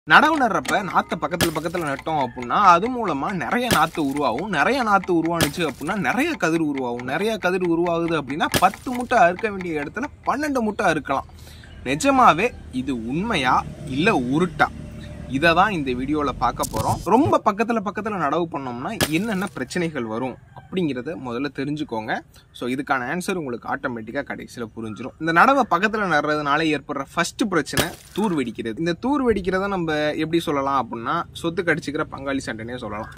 நடவு நடுறப்ப நாத்தை பக்கத்துல பக்கத்துல நட்டோம் அப்படின்னா அது மூலமா நிறைய நாத்து உருவாகும் நிறைய நாத்து உருவானுச்சு அப்படின்னா நிறைய கதிர் உருவாகும் நிறைய கதிர் உருவாகுது அப்படின்னா பத்து முட்டை அறுக்க வேண்டிய இடத்துல பன்னெண்டு முட்டை அறுக்கலாம் நிஜமாவே இது உண்மையா இல்ல உருட்டா இதை தான் இந்த வீடியோவில் பார்க்க போகிறோம் ரொம்ப பக்கத்தில் பக்கத்தில் நடவு பண்ணோம்னா என்னென்ன பிரச்சனைகள் வரும் அப்படிங்கிறத முதல்ல தெரிஞ்சுக்கோங்க ஸோ இதுக்கான ஆன்சர் உங்களுக்கு ஆட்டோமேட்டிக்காக கடைசியில் புரிஞ்சிடும் இந்த நடவை பக்கத்தில் நடுறதுனால ஏற்படுற ஃபர்ஸ்ட் பிரச்சனை தூர் வெடிக்கிறது இந்த தூர் வெடிக்கிறத நம்ம எப்படி சொல்லலாம் அப்படின்னா சொத்து கடிச்சிக்கிற பங்காளி சண்டைனே சொல்லலாம்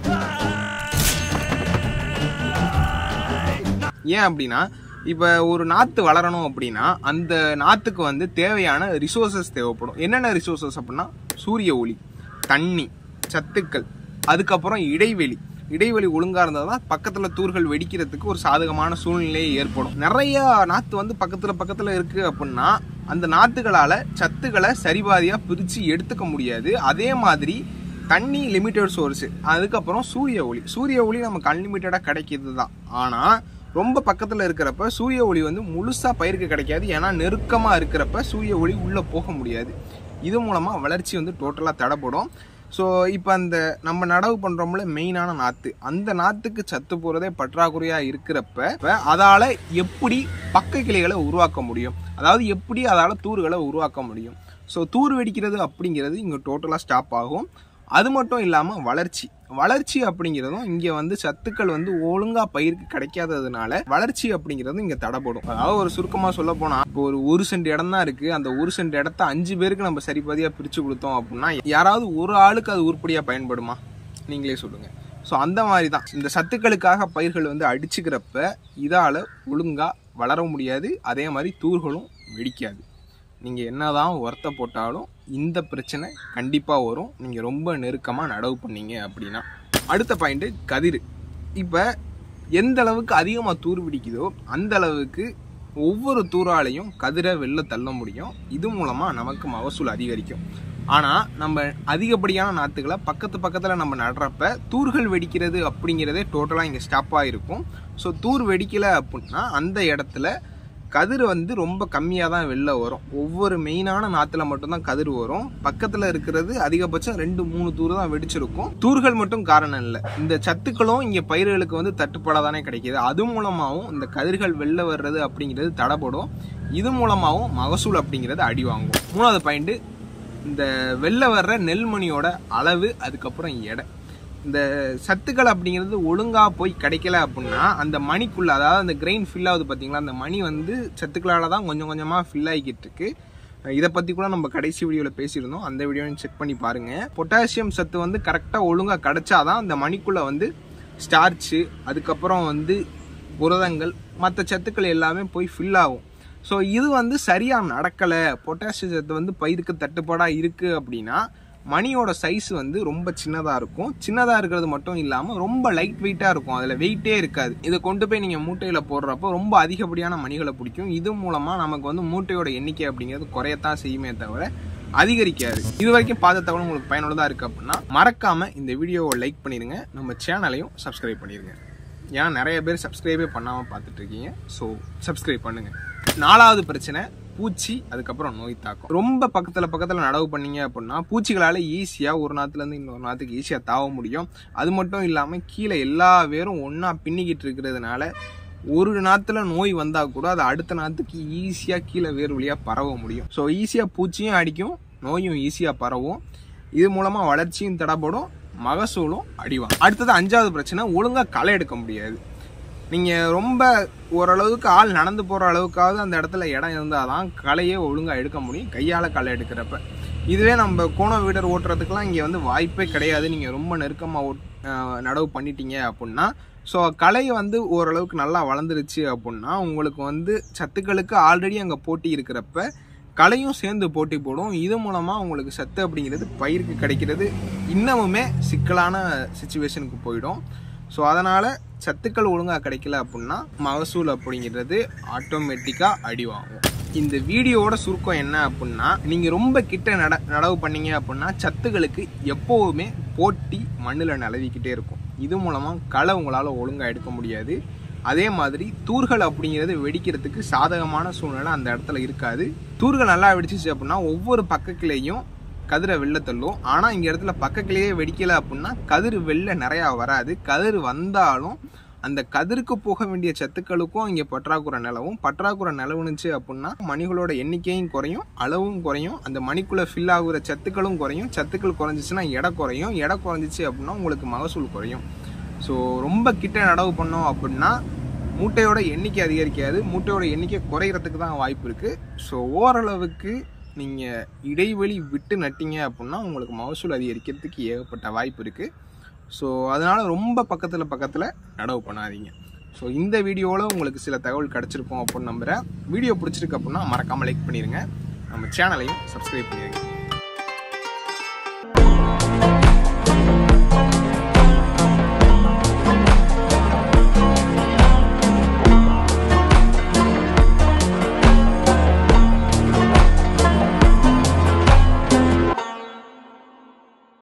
ஏன் அப்படின்னா இப்போ ஒரு நாற்று வளரணும் அப்படின்னா அந்த நாற்றுக்கு வந்து தேவையான ரிசோர்சஸ் தேவைப்படும் என்னென்ன ரிசோர்சஸ் அப்படின்னா சூரிய ஒளி தண்ணி சத்துக்கள் அதுக்கப்புறம் இடைவெளி இடைவெளி ஒழுங்கா இருந்தால் தான் பக்கத்துல தூர்கள் வெடிக்கிறதுக்கு ஒரு சாதகமான சூழ்நிலையே ஏற்படும் நிறைய நாத்து வந்து பக்கத்துல பக்கத்துல இருக்கு அப்படின்னா அந்த நாத்துகளால சத்துக்களை சரிபாதியா பிரிச்சு எடுத்துக்க முடியாது அதே மாதிரி தண்ணி லிமிட்டட் சோர்ஸ் அதுக்கப்புறம் சூரிய ஒளி சூரிய ஒளி நமக்கு அன்லிமிட்டடா கிடைக்கிது தான் ஆனா ரொம்ப பக்கத்துல இருக்கிறப்ப சூரிய ஒளி வந்து முழுசா பயிருக்கு கிடைக்காது ஏன்னா நெருக்கமா இருக்கிறப்ப சூரிய ஒளி உள்ள போக முடியாது இது மூலமா வளர்ச்சி வந்து டோட்டலா தடைப்படும் ஸோ இப்போ அந்த நம்ம நடவு பண்றோம்ல மெயினான நாத்து அந்த நாத்துக்கு சத்து போறதே பற்றாக்குறையா இருக்கிறப்ப அதால எப்படி பக்க கிளைகளை உருவாக்க முடியும் அதாவது எப்படி அதால தூர்களை உருவாக்க முடியும் ஸோ தூர் வெடிக்கிறது அப்படிங்கிறது இங்கே டோட்டலாக ஸ்டாப் ஆகும் அது மட்டும் இல்லாமல் வளர்ச்சி வளர்ச்சி அப்படிங்கிறதும் இங்கே வந்து சத்துக்கள் வந்து ஒழுங்காக பயிருக்கு கிடைக்காததுனால வளர்ச்சி அப்படிங்கிறதும் இங்கே தடைப்படும் அதாவது ஒரு சுருக்கமாக சொல்ல போனால் இப்போ ஒரு ஒரு சென்ட் இடம் தான் இருக்குது அந்த ஒரு சென்ட் இடத்த அஞ்சு பேருக்கு நம்ம சரிபாதியாக பிரித்து கொடுத்தோம் அப்படின்னா யாராவது ஒரு ஆளுக்கு அது உருப்படியாக பயன்படுமா நீங்களே சொல்லுங்கள் ஸோ அந்த மாதிரி தான் இந்த சத்துக்களுக்காக பயிர்கள் வந்து அடிச்சுக்கிறப்ப இதால் ஒழுங்காக வளர முடியாது அதே மாதிரி தூர்களும் வெடிக்காது நீங்கள் என்னதான் உரத்தை போட்டாலும் இந்த பிரச்சனை கண்டிப்பாக வரும் நீங்கள் ரொம்ப நெருக்கமாக நடவு பண்ணீங்க அப்படின்னா அடுத்த பாயிண்ட்டு கதிர் இப்போ எந்த அளவுக்கு அதிகமாக தூர் பிடிக்குதோ அந்த அளவுக்கு ஒவ்வொரு தூராலையும் கதிரை வெளில தள்ள முடியும் இது மூலமாக நமக்கு மகசூல் அதிகரிக்கும் ஆனால் நம்ம அதிகப்படியான நாற்றுகளை பக்கத்து பக்கத்தில் நம்ம நடுறப்ப தூர்கள் வெடிக்கிறது அப்படிங்கிறதே டோட்டலாக இங்கே ஸ்டாப்பாக இருக்கும் ஸோ தூர் வெடிக்கலை அப்படின்னா அந்த இடத்துல கதிர் வந்து ரொம்ப கம்மியாக தான் வெளில வரும் ஒவ்வொரு மெயினான நாற்றுல மட்டும்தான் கதிர் வரும் பக்கத்தில் இருக்கிறது அதிகபட்சம் ரெண்டு மூணு தூர் தான் வெடிச்சிருக்கும் தூர்கள் மட்டும் காரணம் இல்லை இந்த சத்துக்களும் இங்கே பயிர்களுக்கு வந்து தட்டுப்பாடாக தானே கிடைக்கிது அது மூலமாகவும் இந்த கதிர்கள் வெளில வர்றது அப்படிங்கிறது தடைப்படும் இது மூலமாகவும் மகசூல் அப்படிங்கிறது அடி வாங்கும் மூணாவது பாயிண்ட் இந்த வெளில வர்ற நெல்மணியோட அளவு அதுக்கப்புறம் எடை இந்த சத்துக்கள் அப்படிங்கிறது ஒழுங்காக போய் கிடைக்கல அப்படின்னா அந்த மணிக்குள்ள அதாவது அந்த கிரெயின் ஃபில் ஆகுது பார்த்தீங்களா அந்த மணி வந்து சத்துக்களால் தான் கொஞ்சம் கொஞ்சமாக ஃபில் ஆகிக்கிட்டு இருக்கு இதை பற்றி கூட நம்ம கடைசி வீடியோவில் பேசியிருந்தோம் அந்த வீடியோவையும் செக் பண்ணி பாருங்கள் பொட்டாசியம் சத்து வந்து கரெக்டாக ஒழுங்காக கிடைச்சாதான் அந்த மணிக்குள்ளே வந்து ஸ்டார்ச்சு அதுக்கப்புறம் வந்து புரதங்கள் மற்ற சத்துக்கள் எல்லாமே போய் ஃபில் ஆகும் ஸோ இது வந்து சரியாக நடக்கலை பொட்டாசியம் சத்து வந்து பயிருக்கு தட்டுப்பாடாக இருக்குது அப்படின்னா மணியோட சைஸ் வந்து ரொம்ப சின்னதாக இருக்கும் சின்னதாக இருக்கிறது மட்டும் இல்லாமல் ரொம்ப லைட் வெயிட்டாக இருக்கும் அதில் வெயிட்டே இருக்காது இதை கொண்டு போய் நீங்கள் மூட்டையில் போடுறப்போ ரொம்ப அதிகப்படியான மணிகளை பிடிக்கும் இது மூலமாக நமக்கு வந்து மூட்டையோட எண்ணிக்கை அப்படிங்கிறது குறையத்தான் செய்யுமே தவிர அதிகரிக்காது இது வரைக்கும் பார்த்த தகவல் உங்களுக்கு பயனுள்ளதாக இருக்குது அப்படின்னா மறக்காமல் இந்த வீடியோவை லைக் பண்ணிடுங்க நம்ம சேனலையும் சப்ஸ்கிரைப் பண்ணிடுங்க ஏன்னா நிறைய பேர் சப்ஸ்கிரைபே பண்ணாமல் பார்த்துட்டு இருக்கீங்க ஸோ சப்ஸ்கிரைப் பண்ணுங்கள் நாலாவது பிரச்சனை பூச்சி அதுக்கப்புறம் நோய் தாக்கம் ரொம்ப பக்கத்தில் பக்கத்தில் நடவு பண்ணீங்க அப்படின்னா பூச்சிகளால் ஈஸியாக ஒரு நாற்றுலேருந்து இன்னொரு நாற்றுக்கு ஈஸியாக தாவ முடியும் அது மட்டும் இல்லாமல் கீழே எல்லா பேரும் ஒன்றா பின்னிக்கிட்டு இருக்கிறதுனால ஒரு நாற்றுல நோய் வந்தால் கூட அது அடுத்த நாற்றுக்கு ஈஸியாக கீழே வேறு வழியாக பரவ முடியும் ஸோ ஈஸியாக பூச்சியும் அடிக்கும் நோயும் ஈஸியாக பரவும் இது மூலமாக வளர்ச்சியும் தடைப்படும் மகசூலும் அடிவாங்க அடுத்தது அஞ்சாவது பிரச்சனை ஒழுங்காக களை எடுக்க முடியாது நீங்கள் ரொம்ப ஓரளவுக்கு ஆள் நடந்து போகிற அளவுக்காவது அந்த இடத்துல இடம் இருந்தால் தான் களையே ஒழுங்காக எடுக்க முடியும் கையால் களை எடுக்கிறப்ப இதுவே நம்ம கோண வீடர் ஓட்டுறதுக்கெலாம் இங்கே வந்து வாய்ப்பே கிடையாது நீங்கள் ரொம்ப நெருக்கமாக ஓட் நடவு பண்ணிட்டீங்க அப்படின்னா ஸோ களை வந்து ஓரளவுக்கு நல்லா வளர்ந்துருச்சு அப்படின்னா உங்களுக்கு வந்து சத்துக்களுக்கு ஆல்ரெடி அங்கே போட்டி இருக்கிறப்ப களையும் சேர்ந்து போட்டி போடும் இது மூலமாக உங்களுக்கு சத்து அப்படிங்கிறது பயிருக்கு கிடைக்கிறது இன்னமுமே சிக்கலான சுச்சுவேஷனுக்கு போயிடும் ஸோ அதனால் சத்துக்கள் ஒழுங்காக கிடைக்கல அப்படின்னா மகசூல் அப்படிங்கிறது ஆட்டோமேட்டிக்காக அடி வாங்கும் இந்த வீடியோவோட சுருக்கம் என்ன அப்படின்னா நீங்கள் ரொம்ப கிட்ட நட நடவு பண்ணீங்க அப்படின்னா சத்துக்களுக்கு எப்போவுமே போட்டி மண்ணில் நிலவிக்கிட்டே இருக்கும் இது மூலமாக களை உங்களால் ஒழுங்காக எடுக்க முடியாது அதே மாதிரி தூர்கள் அப்படிங்கிறது வெடிக்கிறதுக்கு சாதகமான சூழ்நிலை அந்த இடத்துல இருக்காது தூர்கள் நல்லா வெடிச்சிச்சு அப்படின்னா ஒவ்வொரு பக்கக்கிளையும் கதிரை வெளில தள்ளும் ஆனால் இங்கே இடத்துல பக்கத்துலேயே வெடிக்கலை அப்படின்னா கதிர் வெளில நிறையா வராது கதிர் வந்தாலும் அந்த கதிருக்கு போக வேண்டிய சத்துக்களுக்கும் இங்கே பற்றாக்குறை நிலவும் பற்றாக்குறை நிலவுனுச்சு அப்படின்னா மணிகளோட எண்ணிக்கையும் குறையும் அளவும் குறையும் அந்த மணிக்குள்ளே ஃபில் ஆகுற சத்துக்களும் குறையும் சத்துக்கள் குறைஞ்சிச்சுன்னா எடை குறையும் எடை குறைஞ்சிச்சு அப்படின்னா உங்களுக்கு மகசூல் குறையும் ஸோ ரொம்ப கிட்ட நடவு பண்ணோம் அப்படின்னா மூட்டையோட எண்ணிக்கை அதிகரிக்காது மூட்டையோட எண்ணிக்கை குறையிறதுக்கு தான் வாய்ப்பு இருக்குது ஸோ ஓரளவுக்கு நீங்கள் இடைவெளி விட்டு நட்டீங்க அப்படின்னா உங்களுக்கு மகசூல் அதிகரிக்கிறதுக்கு ஏகப்பட்ட வாய்ப்பு இருக்குது ஸோ அதனால் ரொம்ப பக்கத்தில் பக்கத்தில் நடவு பண்ணாதீங்க ஸோ இந்த வீடியோவில் உங்களுக்கு சில தகவல் கிடச்சிருக்கும் அப்படின்னு நம்புகிறேன் வீடியோ பிடிச்சிருக்கு அப்படின்னா மறக்காமல் லைக் பண்ணிடுங்க நம்ம சேனலையும் சப்ஸ்கிரைப் பண்ணிடுங்க